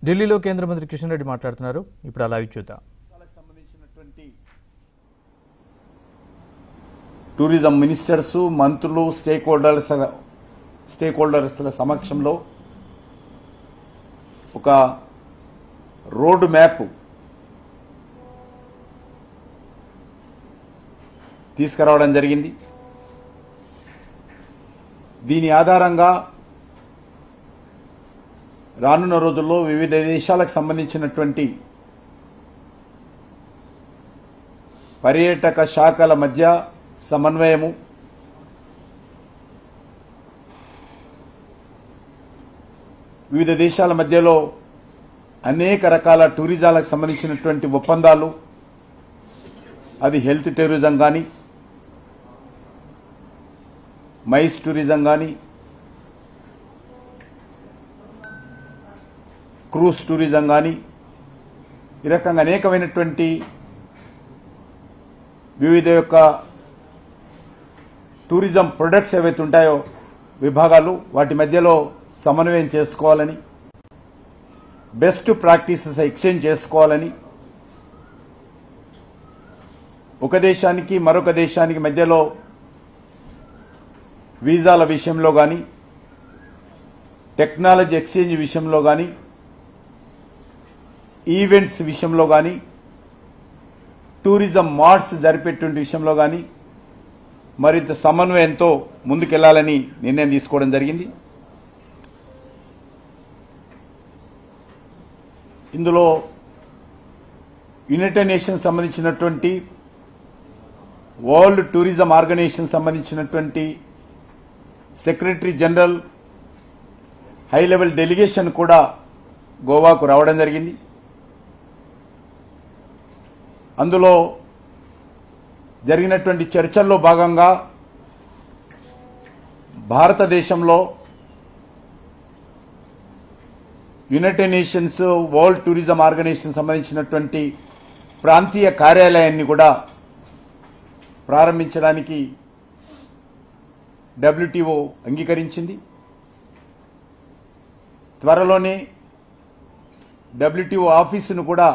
ఢిల్లీలో కేంద్ర మంత్రి కిషన్ రెడ్డి మాట్లాడుతున్నారు ఇప్పుడు అలా చూద్దాం రాష్ట్రాలకు సంబంధించినటువంటి టూరిజం మినిస్టర్స్ మంత్రులు స్టేక్ హోల్డర్స్ స్టేక్ హోల్డర్స్ల సమక్షంలో ఒక రోడ్ మ్యాప్ తీసుకురావడం జరిగింది దీని ఆధారంగా రానున్న రోజుల్లో వివిధ దేశాలకు సంబంధించినటువంటి పర్యాటక శాఖల మధ్య సమన్వయము వివిధ దేశాల మధ్యలో అనేక రకాల టూరిజాలకు సంబంధించినటువంటి ఒప్పందాలు అది హెల్త్ టూరిజం కానీ మైస్ టూరిజం కానీ క్రూజ్ టూరిజం కానీ ఈ రకంగా అనేకమైనటువంటి వివిధ యొక్క టూరిజం ప్రొడక్ట్స్ ఏవైతే ఉంటాయో విభాగాలు వాటి మధ్యలో సమన్వయం చేసుకోవాలని బెస్ట్ ప్రాక్టీసెస్ ఎక్స్చేంజ్ చేసుకోవాలని ఒక దేశానికి మరొక దేశానికి మధ్యలో వీసాల విషయంలో కానీ టెక్నాలజీ ఎక్స్చేంజ్ విషయంలో కానీ ఈవెంట్స్ విషయంలో కానీ టూరిజం మార్ట్స్ జరిపేటువంటి విషయంలో కానీ మరింత సమన్వయంతో ముందుకెళ్లాలని నిర్ణయం తీసుకోవడం జరిగింది ఇందులో యునైటెడ్ నేషన్స్ సంబంధించినటువంటి వరల్డ్ టూరిజం ఆర్గనైజేషన్ సంబంధించినటువంటి secretary general high level delegation కూడా గోవాకు రావడం జరిగింది అందులో జరిగినటువంటి చర్చల్లో భాగంగా భారతదేశంలో United Nations World Tourism Organisation సంబంధించినటువంటి ప్రాంతీయ కార్యాలయాన్ని కూడా ప్రారంభించడానికి డబ్ల్యూటీఓ అంగీకరించింది త్వరలోనే డబ్ల్యూటీఓ ఆఫీసును కూడా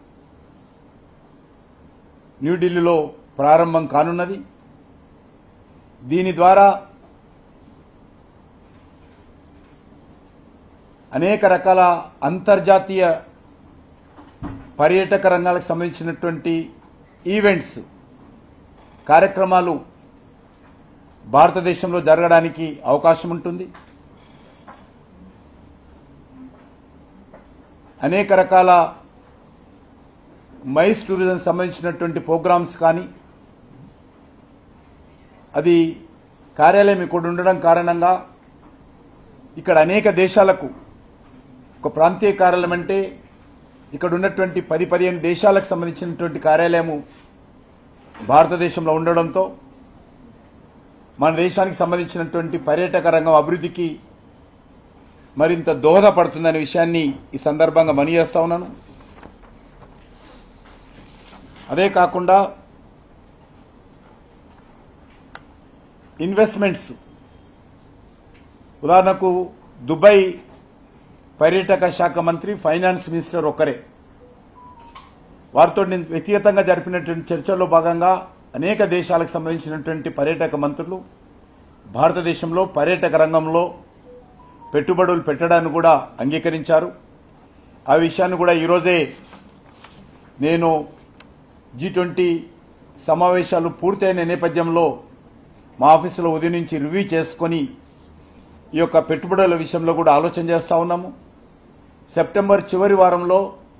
న్యూఢిల్లీలో ప్రారంభం కానున్నది దీని ద్వారా అనేక రకాల అంతర్జాతీయ పర్యాటక రంగాలకు సంబంధించినటువంటి ఈవెంట్స్ కార్యక్రమాలు భారతదేశంలో జరగడానికి అవకాశం ఉంటుంది అనేక రకాల మైస్ టూరిజం సంబంధించినటువంటి ప్రోగ్రామ్స్ కానీ అది కార్యాలయం ఇక్కడ ఉండడం కారణంగా ఇక్కడ అనేక దేశాలకు ఒక ప్రాంతీయ కార్యాలయం అంటే ఇక్కడ ఉన్నటువంటి పది పదిహేను దేశాలకు సంబంధించినటువంటి కార్యాలయము భారతదేశంలో ఉండడంతో మన దేశానికి సంబంధించినటువంటి పర్యాటక రంగం అభివృద్ధికి మరింత దోహదపడుతుందనే విషయాన్ని ఈ సందర్భంగా మనీ చేస్తా ఉన్నాను అదే కాకుండా ఇన్వెస్ట్మెంట్స్ ఉదాహరణకు దుబాయ్ పర్యాటక శాఖ మంత్రి ఫైనాన్స్ మినిస్టర్ ఒక్కరే వారితో నేను వ్యక్తిగతంగా జరిపినటువంటి చర్చల్లో భాగంగా అనేక దేశాలకు సంబంధించినటువంటి పర్యాటక మంత్రులు భారతదేశంలో పర్యాటక రంగంలో పెట్టుబడులు పెట్టడాన్ని కూడా అంగీకరించారు ఆ విషయాన్ని కూడా ఈరోజే నేను జీ ట్వంటీ సమావేశాలు పూర్తయిన నేపథ్యంలో మా ఆఫీసులో ఉదయం నుంచి రివ్యూ చేసుకొని ఈ యొక్క పెట్టుబడుల విషయంలో కూడా ఆలోచన చేస్తా ఉన్నాము సెప్టెంబర్ చివరి వారంలో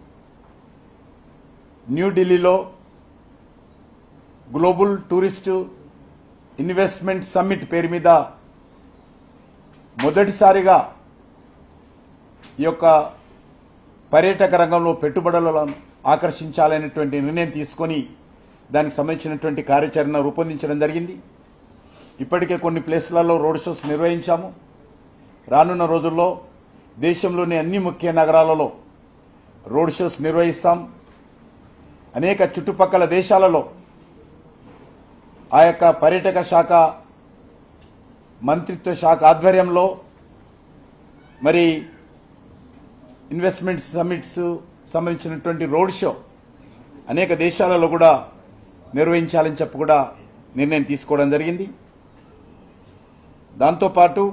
న్యూఢిల్లీలో గ్లోబల్ టూరిస్ట్ ఇన్వెస్ట్మెంట్ సమ్మిట్ పేరు మీద మొదటిసారిగా ఈ యొక్క పర్యాటక రంగంలో పెట్టుబడులను ఆకర్షించాలనేటువంటి నిర్ణయం తీసుకొని దానికి సంబంధించినటువంటి కార్యాచరణ రూపొందించడం జరిగింది ఇప్పటికే కొన్ని ప్లేస్లలో రోడ్ షోస్ నిర్వహించాము రానున్న రోజుల్లో దేశంలోని అన్ని ముఖ్య నగరాలలో రోడ్ షోస్ నిర్వహిస్తాం అనేక చుట్టుపక్కల దేశాలలో ఆ యొక్క పర్యాటక శాఖ మంత్రిత్వ శాఖ ఆధ్వర్యంలో మరి ఇన్వెస్ట్మెంట్ సమిట్స్ సంబంధించినటువంటి రోడ్ షో అనేక దేశాలలో కూడా నిర్వహించాలని చెప్పి కూడా నిర్ణయం తీసుకోవడం జరిగింది దాంతోపాటు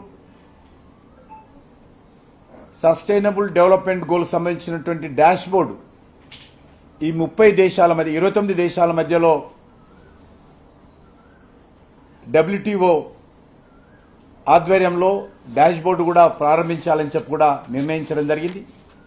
సస్టైనబుల్ డెవలప్మెంట్ గోల్ సంబంధించినటువంటి డాష్ బోర్డు ఈ ముప్పై దేశాల మధ్య ఇరవై తొమ్మిది దేశాల మధ్యలో డబ్ల్యూటీఓ ఆధ్వర్యంలో డాష్ బోర్డు కూడా ప్రారంభించాలని చెప్పి కూడా నిర్ణయించడం జరిగింది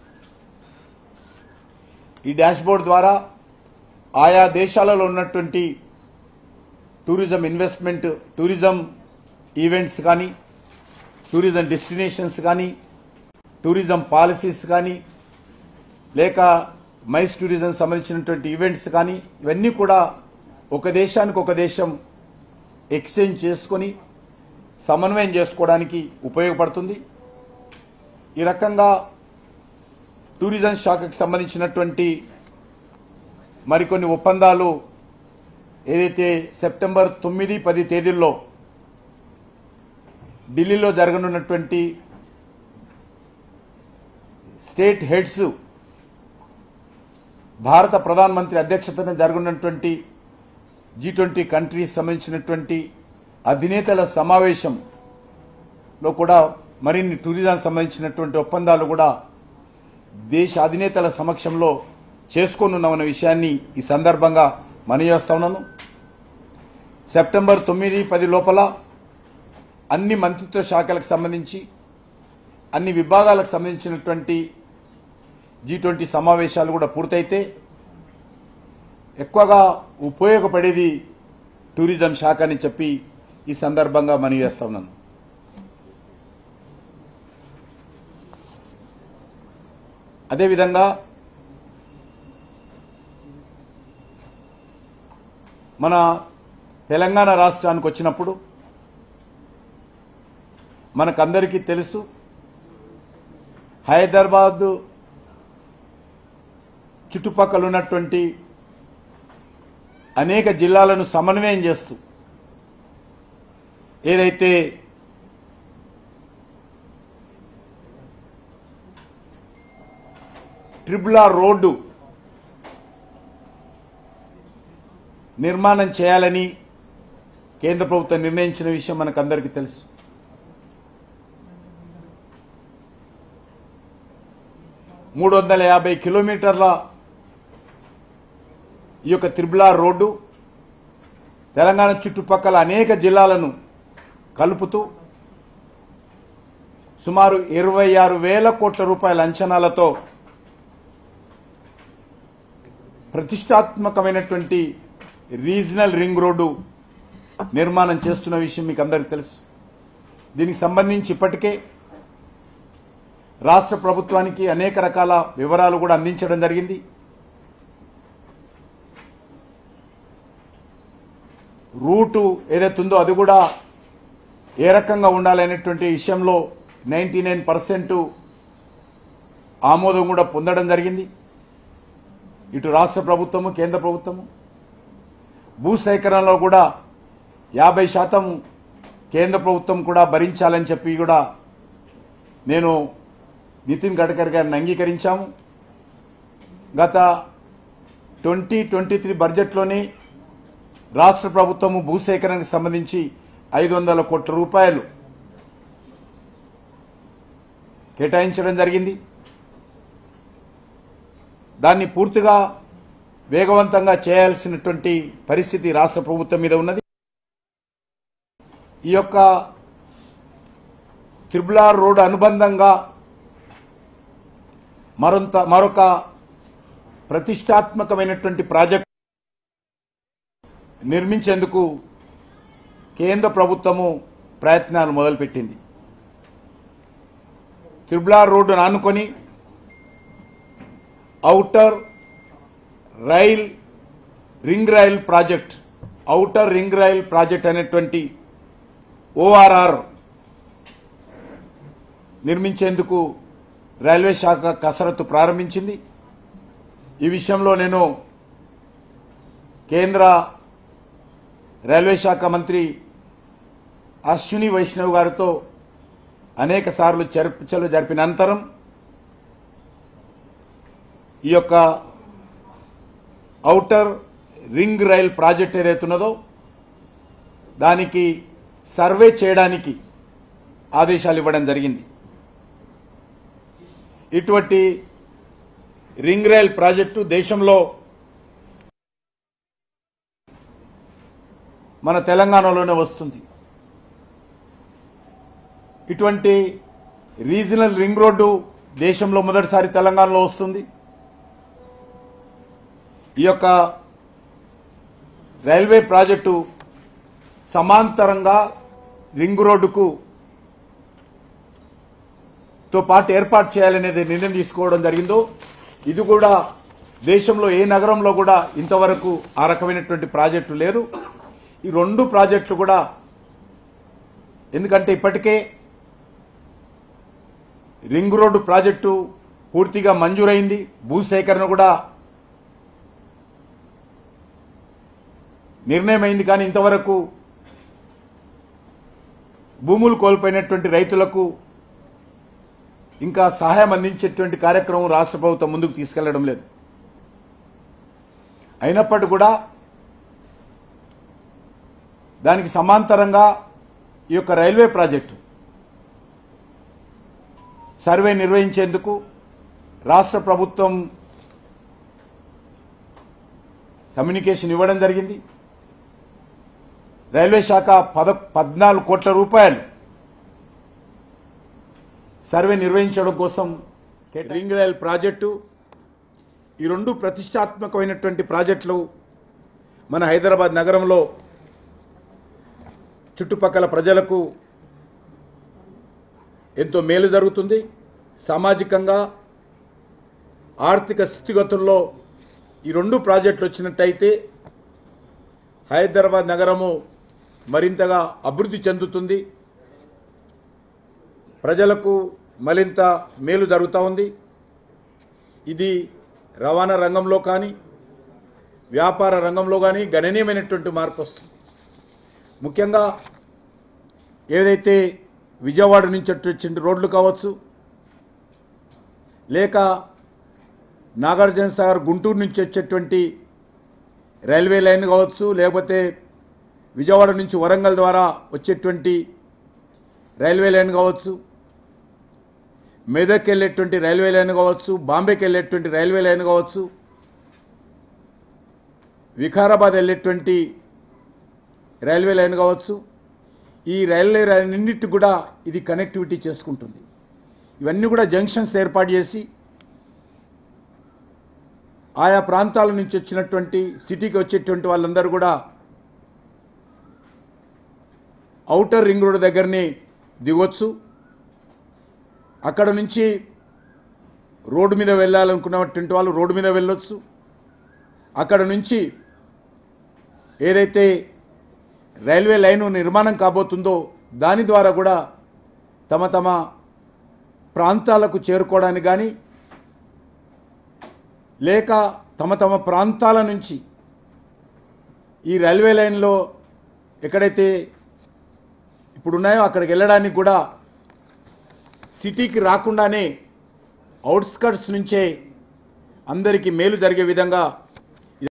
ఈ డాష్ బోర్డు ద్వారా ఆయా దేశాలలో ఉన్నటువంటి టూరిజం ఇన్వెస్ట్మెంట్ టూరిజం ఈవెంట్స్ కానీ టూరిజం డెస్టినేషన్స్ కానీ టూరిజం పాలసీస్ కానీ లేక మైస్ టూరిజం సంబంధించినటువంటి ఈవెంట్స్ కానీ ఇవన్నీ కూడా ఒక దేశానికి ఒక దేశం ఎక్స్చేంజ్ చేసుకొని సమన్వయం చేసుకోవడానికి ఉపయోగపడుతుంది ఈ రకంగా టూరిజం శాఖకు సంబంధించినటువంటి మరికొన్ని ఒప్పందాలు ఏదైతే సెప్టెంబర్ తొమ్మిది పది తేదీల్లో ఢిల్లీలో జరగనున్నటువంటి స్టేట్ హెడ్స్ భారత ప్రధానమంత్రి అధ్యక్షతన జరగనున్నటువంటి జీ ట్వంటీ కంట్రీస్ సంబంధించినటువంటి అధినేతల సమావేశంలో కూడా మరిన్ని టూరిజం సంబంధించినటువంటి ఒప్పందాలు కూడా దేశ అధినేతల సమక్షంలో చేసుకోనున్నామన్న విషయాన్ని ఈ సందర్భంగా మనయేస్తా ఉన్నాను సెప్టెంబర్ తొమ్మిది పది లోపల అన్ని మంత్రిత్వ శాఖలకు సంబంధించి అన్ని విభాగాలకు సంబంధించినటువంటి జీ ట్వంటీ సమావేశాలు కూడా పూర్తయితే ఎక్కువగా ఉపయోగపడేది టూరిజం శాఖ అని చెప్పి ఈ సందర్భంగా మనవి చేస్తా ఉన్నాను అదేవిధంగా మన తెలంగాణ రాష్ట్రానికి వచ్చినప్పుడు మనకందరికీ తెలుసు హైదరాబాద్ చుట్టుపక్కల ఉన్నటువంటి అనేక జిల్లాలను సమన్వయం చేస్తూ ఏదైతే ట్రిపుల్ ఆర్ రోడ్డు నిర్మాణం చేయాలని కేంద్ర ప్రభుత్వం నిర్ణయించిన విషయం మనకందరికీ తెలుసు మూడు వందల యాభై కిలోమీటర్ల ఈ యొక్క త్రిబులార్ రోడ్డు తెలంగాణ చుట్టుపక్కల అనేక జిల్లాలను కలుపుతూ సుమారు ఇరవై ఆరు వేల కోట్ల రూపాయల అంచనాలతో ప్రతిష్టాత్మకమైనటువంటి రీజనల్ రింగ్ రోడ్డు నిర్మాణం చేస్తున్న విషయం మీకు అందరికీ తెలుసు దీనికి సంబంధించి ఇప్పటికే రాష్ట్ర ప్రభుత్వానికి అనేక రకాల వివరాలు కూడా అందించడం జరిగింది రూటు ఏదైతే ఉందో అది కూడా ఏ రకంగా ఉండాలనేటువంటి విషయంలో నైంటీ నైన్ పర్సెంట్ ఆమోదం కూడా పొందడం జరిగింది ఇటు రాష్ట్ర ప్రభుత్వము కేంద్ర ప్రభుత్వము భూసేకరణలో కూడా యాభై శాతం కేంద్ర ప్రభుత్వం కూడా భరించాలని చెప్పి కూడా నేను నితిన్ గడ్కరీ గారిని అంగీకరించాము గత ట్వంటీ ట్వంటీ త్రీ బడ్జెట్లోనే రాష్ట్ర ప్రభుత్వము భూసేకరణకు సంబంధించి ఐదు వందల కోట్ల రూపాయలు కేటాయించడం జరిగింది దాన్ని పూర్తిగా వేగవంతంగా చేయాల్సినటువంటి పరిస్థితి రాష్ట్ర ప్రభుత్వం మీద ఉన్నది ఈ యొక్క త్రిబులార్ రోడ్ అనుబంధంగా మరొంత మరొక ప్రతిష్టాత్మకమైనటువంటి ప్రాజెక్ట్ నిర్మించేందుకు కేంద్ర ప్రభుత్వము ప్రయత్నాలు మొదలుపెట్టింది త్రిబులార్ రోడ్డును ఆనుకొని outer rail ring rail project outer ring rail project అనేటువంటి ఓఆర్ఆర్ నిర్మించేందుకు రైల్వే శాఖ కసరత్తు ప్రారంభించింది ఈ విషయంలో నేను కేంద్ర రైల్వే శాఖ మంత్రి అశ్విని వైష్ణవ్ గారితో అనేక సార్లు చర్చలు జరిపిన అనంతరం ఈ యొక్క ఔటర్ రింగ్ రైల్ ప్రాజెక్ట్ ఏదైతే ఉన్నదో దానికి సర్వే చేయడానికి ఆదేశాలు ఇవ్వడం జరిగింది ఇటువంటి రింగ్ రైల్ ప్రాజెక్టు దేశంలో మన తెలంగాణలోనే వస్తుంది ఇటువంటి రీజనల్ రింగ్ రోడ్డు దేశంలో మొదటిసారి తెలంగాణలో వస్తుంది ఈ యొక్క రైల్వే ప్రాజెక్టు సమాంతరంగా రింగ్ రోడ్డుకు తో పాటు ఏర్పాటు చేయాలనేది నిర్ణయం తీసుకోవడం జరిగిందో ఇది కూడా దేశంలో ఏ నగరంలో కూడా ఇంతవరకు ఆ రకమైనటువంటి ప్రాజెక్టు లేదు ఈ రెండు ప్రాజెక్టులు కూడా ఎందుకంటే ఇప్పటికే రింగ్ రోడ్డు ప్రాజెక్టు పూర్తిగా మంజూరైంది భూసేకరణ కూడా నిర్ణయమైంది కానీ ఇంతవరకు భూములు కోల్పోయినటువంటి రైతులకు ఇంకా సహాయం అందించేటువంటి కార్యక్రమం రాష్ట్ర ప్రభుత్వం ముందుకు తీసుకెళ్లడం లేదు అయినప్పటికీ కూడా దానికి సమాంతరంగా ఈ యొక్క రైల్వే ప్రాజెక్టు సర్వే నిర్వహించేందుకు రాష్ట్ర ప్రభుత్వం కమ్యూనికేషన్ ఇవ్వడం జరిగింది రైల్వే శాఖ పద పద్నాలుగు కోట్ల రూపాయలు సర్వే నిర్వహించడం కోసం రింగ్ రైల్ ప్రాజెక్టు ఈ రెండు ప్రతిష్టాత్మకమైనటువంటి ప్రాజెక్టులు మన హైదరాబాద్ నగరంలో చుట్టుపక్కల ప్రజలకు ఎంతో మేలు జరుగుతుంది సామాజికంగా ఆర్థిక స్థితిగతుల్లో ఈ రెండు ప్రాజెక్టులు వచ్చినట్టయితే హైదరాబాద్ నగరము మరింతగా అభివృద్ధి చెందుతుంది ప్రజలకు మరింత మేలు జరుగుతూ ఉంది ఇది రవాణా రంగంలో కానీ వ్యాపార రంగంలో కానీ గణనీయమైనటువంటి మార్పు వస్తుంది ముఖ్యంగా ఏదైతే విజయవాడ నుంచి అటు వచ్చిన రోడ్లు కావచ్చు లేక నాగార్జున సాగర్ గుంటూరు నుంచి వచ్చేటువంటి రైల్వే లైన్ కావచ్చు లేకపోతే విజయవాడ నుంచి వరంగల్ ద్వారా వచ్చేటువంటి రైల్వే లైన్ కావచ్చు మెదక్ వెళ్ళేటువంటి రైల్వే లైన్ కావచ్చు బాంబేకి వెళ్ళేటువంటి రైల్వే లైన్ కావచ్చు వికారాబాద్ వెళ్ళేటువంటి రైల్వే లైన్ కావచ్చు ఈ రైల్వే లైన్నింటి కూడా ఇది కనెక్టివిటీ చేసుకుంటుంది ఇవన్నీ కూడా జంక్షన్స్ ఏర్పాటు చేసి ఆయా ప్రాంతాల నుంచి వచ్చినటువంటి సిటీకి వచ్చేటువంటి వాళ్ళందరూ కూడా ఔటర్ రింగ్ రోడ్ దగ్గరని దిగొచ్చు అక్కడ నుంచి రోడ్డు మీద వెళ్ళాలనుకున్నటువంటి వాళ్ళు రోడ్డు మీద వెళ్ళొచ్చు అక్కడ నుంచి ఏదైతే రైల్వే లైను నిర్మాణం కాబోతుందో దాని ద్వారా కూడా తమ తమ ప్రాంతాలకు చేరుకోవడానికి కానీ లేక తమ తమ ప్రాంతాల నుంచి ఈ రైల్వే లైన్లో ఎక్కడైతే ఇప్పుడు ఉన్నాయో అక్కడికి వెళ్ళడానికి కూడా సిటీకి రాకుండానే అవుట్స్కట్స్ నుంచే అందరికీ మేలు జరిగే విధంగా